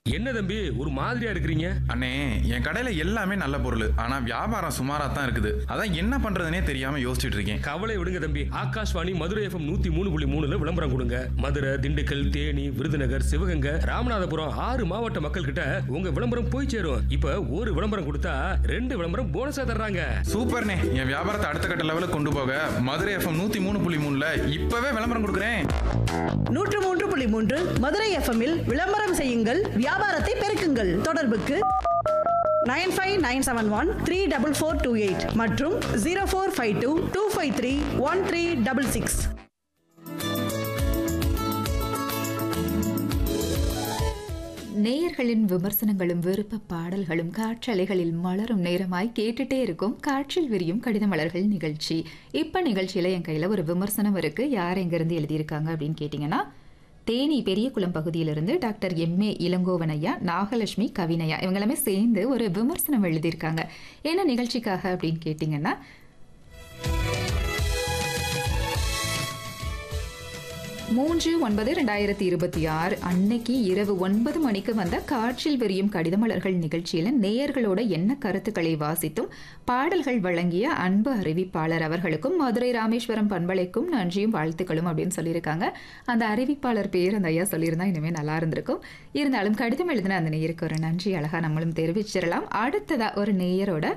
என்ன தம்பி ஒரு மாதிரியா இருக்கிறீங்க அண்ணே என் கடையில எல்லாமே நல்ல பொருள் ஆனா வியாபாரம் சுமாரா தான் இருக்குது அதான் என்ன பண்றதுனே தெரியாம யோசிச்சுட்டு இருக்கேன் கவலை விடுங்க தம்பி ஆகாஷ்வாணி மதுரை எஃப்எம் நூத்தி மூணு புள்ளி மூணுல விளம்பரம் கொடுங்க மதுரை திண்டுக்கல் தேனி விருதுநகர் சிவகங்கை ராமநாதபுரம் ஆறு மாவட்ட மக்கள் கிட்ட உங்க விளம்பரம் போய் சேரும் இப்ப ஒரு விளம்பரம் கொடுத்தா ரெண்டு விளம்பரம் போனஸா தர்றாங்க சூப்பர்ண்ணே என் வியாபாரத்தை அடுத்த கட்ட லெவலுக்கு கொண்டு போக மதுரை எஃப்எம் நூத்தி மூணு புள்ளி மூணுல இப்பவே விளம்பரம் கொடுக்குறேன் நூற்று மூன்று புள்ளி மூன்று மதுரை எஃப்எம்மில் விளம்பரம் செய்யுங்கள் வியாபாரத்தை பெருக்குங்கள் தொடர்புக்கு nine five nine seven one three double four two eight மற்றும் zero four five two two five three one three double six நேயர்களின் விமர்சனங்களும் விருப்ப பாடல்களும் காற்றலைகளில் மலரும் நேரமாய் கேட்டுட்டே இருக்கும் காற்றில் விரியும் கடித மலர்கள் நிகழ்ச்சி இப்போ நிகழ்ச்சியில் என் கையில் ஒரு விமர்சனம் இருக்கு யார் எங்கேருந்து எழுதியிருக்காங்க அப்படின்னு கேட்டிங்கன்னா தேனி பெரியகுளம் பகுதியிலிருந்து டாக்டர் எம்ஏ இளங்கோவனையா நாகலட்சுமி கவினையா இவங்க எல்லாமே சேர்ந்து ஒரு விமர்சனம் எழுதியிருக்காங்க என்ன நிகழ்ச்சிக்காக அப்படின்னு கேட்டிங்கன்னா மூன்று ஒன்பது ரெண்டாயிரத்தி இருபத்தி ஆறு அன்னைக்கு இரவு ஒன்பது மணிக்கு வந்த காற்றில் விரியும் கடிதமலர்கள் நிகழ்ச்சியில நேயர்களோட என்ன கருத்துக்களை வாசித்தும் பாடல்கள் வழங்கிய அன்பு அறிவிப்பாளர் அவர்களுக்கும் மதுரை ராமேஸ்வரம் பண்பலைக்கும் நன்றியும் வாழ்த்துக்களும் அப்படின்னு சொல்லியிருக்காங்க அந்த அறிவிப்பாளர் பேர் அந்த ஐயா சொல்லியிருந்தா இனிமே நல்லா இருந்திருக்கும் இருந்தாலும் கடிதம் எழுதின அந்த நேயருக்கு ஒரு நன்றி அழகா நம்மளும் தெரிவிச்சிடலாம் அடுத்ததா ஒரு நேயரோட